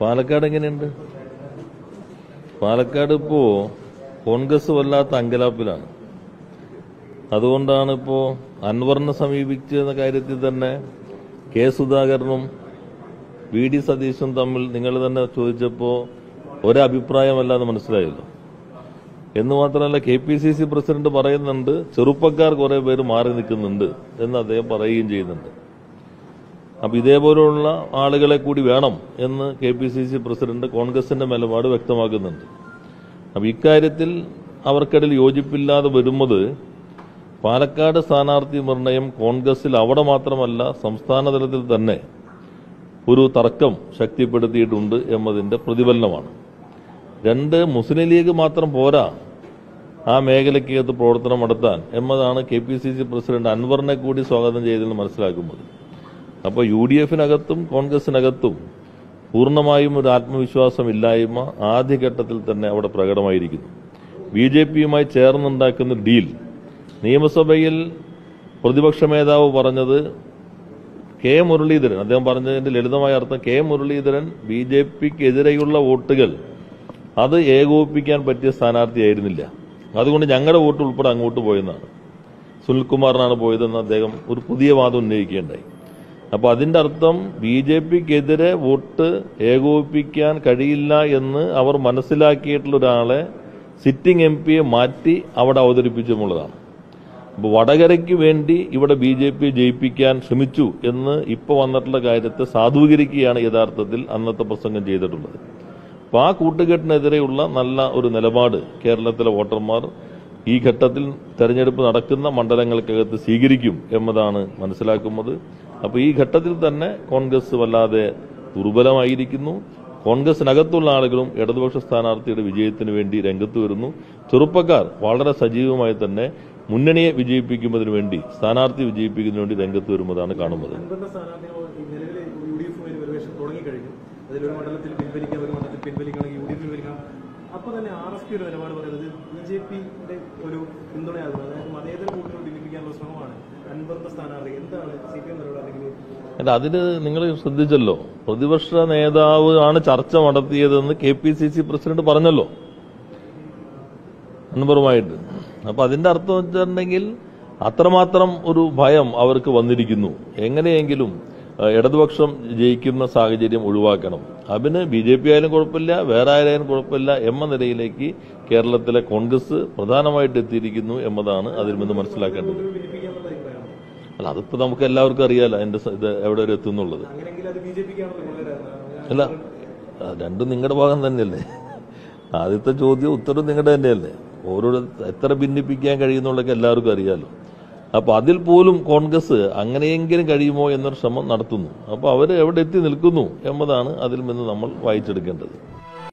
പാലക്കാട് എങ്ങനെയുണ്ട് പാലക്കാട് ഇപ്പോ കോൺഗ്രസ് വല്ലാത്ത അങ്കലാപ്പിലാണ് അതുകൊണ്ടാണ് ഇപ്പോ അൻവറിനെ സമീപിച്ചെന്ന കാര്യത്തിൽ തന്നെ കെ സുധാകരനും വി ഡി സതീശും തമ്മിൽ നിങ്ങൾ തന്നെ ചോദിച്ചപ്പോൾ ഒരഭിപ്രായമല്ലാന്ന് മനസ്സിലായല്ലോ എന്ന് മാത്രമല്ല K P C C president പറയുന്നുണ്ട് ചെറുപ്പക്കാർ കുറെ പേര് മാറി നിൽക്കുന്നുണ്ട് എന്ന് അദ്ദേഹം പറയുകയും ചെയ്യുന്നുണ്ട് അപ്പൊ ഇതേപോലുള്ള ആളുകളെ കൂടി വേണം എന്ന് K P C C president കോൺഗ്രസിന്റെ നിലപാട് വ്യക്തമാക്കുന്നുണ്ട് അപ്പൊ ഇക്കാര്യത്തിൽ അവർക്കിടയിൽ യോജിപ്പില്ലാതെ വരുന്നത് പാലക്കാട് സ്ഥാനാർത്ഥി നിർണയം കോൺഗ്രസിൽ അവിടെ മാത്രമല്ല സംസ്ഥാന തലത്തിൽ തന്നെ ഒരു തർക്കം ശക്തിപ്പെടുത്തിയിട്ടുണ്ട് എന്നതിന്റെ പ്രതിഫലനമാണ് രണ്ട് മുസ്ലിം ലീഗ് മാത്രം പോരാ ആ മേഖലയ്ക്കകത്ത് പ്രവർത്തനം നടത്താൻ എന്നതാണ് K P C C president അൻവറിനെ കൂടി സ്വാഗതം ചെയ്തതെന്ന് മനസ്സിലാക്കുന്നത് അപ്പോൾ യു ഡി എഫിനകത്തും കോൺഗ്രസിനകത്തും പൂർണ്ണമായും ഒരു ആത്മവിശ്വാസമില്ലായ്മ ആദ്യഘട്ടത്തിൽ തന്നെ അവിടെ പ്രകടമായിരിക്കുന്നു ബി ജെ പിയുമായി ചേർന്നുണ്ടാക്കുന്ന ഡീൽ നിയമസഭയിൽ പ്രതിപക്ഷ നേതാവ് പറഞ്ഞത് കെ മുരളീധരൻ അദ്ദേഹം പറഞ്ഞതിന്റെ ലളിതമായ അർത്ഥം കെ മുരളീധരൻ ബി ജെ പിക്കെതിരെയുള്ള വോട്ടുകൾ അത് ഏകോപിപ്പിക്കാൻ പറ്റിയ സ്ഥാനാർത്ഥിയായിരുന്നില്ല അതുകൊണ്ട് ഞങ്ങളുടെ വോട്ട് ഉൾപ്പെടെ അങ്ങോട്ട് പോയെന്നാണ് സുനിൽകുമാറിനാണ് പോയതെന്ന് അദ്ദേഹം ഒരു പുതിയ വാദം ഉന്നയിക്കുകയുണ്ടായി അപ്പൊ അതിന്റെ അർത്ഥം ബി ജെ പിക്കെതിരെ വോട്ട് ഏകോപിപ്പിക്കാൻ കഴിയില്ല എന്ന് അവർ മനസ്സിലാക്കിയിട്ടുള്ള ഒരാളെ സിറ്റിംഗ് എം പിയെ മാറ്റി അവിടെ അവതരിപ്പിച്ചുമുള്ളതാണ് അപ്പൊ വടകരയ്ക്ക് വേണ്ടി ഇവിടെ ബി ജെ പി ജയിപ്പിക്കാൻ ശ്രമിച്ചു എന്ന് ഇപ്പൊ വന്നിട്ടുള്ള കാര്യത്തെ സാധൂകരിക്കുകയാണ് യഥാർത്ഥത്തിൽ അന്നത്തെ പ്രസംഗം ചെയ്തിട്ടുള്ളത് അപ്പൊ ആ കൂട്ടുകെട്ടിനെതിരെയുള്ള നല്ല ഒരു നിലപാട് കേരളത്തിലെ വോട്ടർമാർ ഈ ഘട്ടത്തിൽ തെരഞ്ഞെടുപ്പ് നടക്കുന്ന മണ്ഡലങ്ങൾക്കകത്ത് സ്വീകരിക്കും എന്നതാണ് മനസ്സിലാക്കുന്നത് അപ്പൊ ഈ ഘട്ടത്തിൽ തന്നെ കോൺഗ്രസ് വല്ലാതെ ദുർബലമായിരിക്കുന്നു കോൺഗ്രസിനകത്തുള്ള ആളുകളും ഇടതുപക്ഷ സ്ഥാനാർത്ഥിയുടെ വിജയത്തിന് വേണ്ടി രംഗത്ത് വരുന്നു ചെറുപ്പക്കാർ വളരെ സജീവമായി തന്നെ മുന്നണിയെ വിജയിപ്പിക്കുന്നതിന് വേണ്ടി സ്ഥാനാർത്ഥി വിജയിപ്പിക്കുന്നതിന് വേണ്ടി രംഗത്ത് വരുന്നതാണ് കാണുന്നത് അൻപറിന്റെ സ്ഥാനാർത്ഥികൾ നിലവിലെ യു ഡി എഫുമായി പരിവേഷം തുടങ്ങിക്കഴിഞ്ഞു അതിലൊരു മണ്ഡലത്തിൽ പിൻവലിക്കാം ഒരു മണ്ഡലത്തിൽ പിൻവലിക്കുകയാണെങ്കിൽ യു ഡി എഫിൽ പിൻവലിക്കാം അപ്പൊ തന്നെ ആർ എസ് പിയുടെ നിലപാട് പറയുന്നത് ബി ജെ പിയുടെ ഒരു പിന്തുണയാകുന്നത് അതായത് മതേതര വോട്ടുകൾ ഭിന്നിപ്പിക്കാനുള്ള ശ്രമമാണ് അൻപറിന്റെ സ്ഥാനാർത്ഥി എന്താണ് സി പി എം നിലപാട് അല്ലെങ്കിൽ അല്ല അതിന് നിങ്ങൾ ശ്രദ്ധിച്ചല്ലോ പ്രതിപക്ഷ നേതാവ് ആണ് ചർച്ച നടത്തിയതെന്ന് K P C C president പറഞ്ഞല്ലോ അൻവറുമായിട്ട് അപ്പൊ അതിന്റെ അർത്ഥം വെച്ചിട്ടുണ്ടെങ്കിൽ അത്രമാത്രം ഒരു ഭയം അവർക്ക് വന്നിരിക്കുന്നു എങ്ങനെയെങ്കിലും ഏഹ്, ഇടതുപക്ഷം ജയിക്കുന്ന സാഹചര്യം ഒഴിവാക്കണം അതിന് ബി ജെ പി ആയാലും കുഴപ്പമില്ല വേറെ ആരായാലും കുഴപ്പമില്ല എന്ന നിലയിലേക്ക് കേരളത്തിലെ കോൺഗ്രസ് പ്രധാനമായിട്ട് എത്തിയിരിക്കുന്നു എന്നതാണ് അതിൽ നിന്ന് മനസ്സിലാക്കേണ്ടത് ഭിന്നിപ്പിക്കാനുള്ള അഭിപ്രായമാണ് അല്ല അതിപ്പോ നമുക്ക് എല്ലാവർക്കും അറിയാലോ അതിന്റെ സ- ഇത് എവിടെ വരെ എത്തുന്നുള്ളത് അങ്ങനെയെങ്കിൽ അത് ബി ജെ പിക്കാണല്ലോ വളരെ അല്ല അത് രണ്ടും നിങ്ങളുടെ ഭാഗം തന്നെയല്ലേ ആദ്യത്തെ ചോദ്യം ഉത്തരം നിങ്ങളുടെ തന്നെയല്ലേ ഓരോ എത്ര ഭിന്നിപ്പിക്കാൻ കഴിയുന്നുള്ളതൊക്കെ എല്ലാവർക്കും അറിയാലോ അപ്പൊ അതിൽ പോലും കോൺഗ്രസ് അങ്ങനെയെങ്കിലും കഴിയുമോ എന്നൊരു ശ്രമം നടത്തുന്നു അപ്പൊ അവര് എവിടെ എത്തി നിൽക്കുന്നു എന്നതാണ് അതിൽ നിന്ന് നമ്മൾ വായിച്ചെടുക്കേണ്ടത്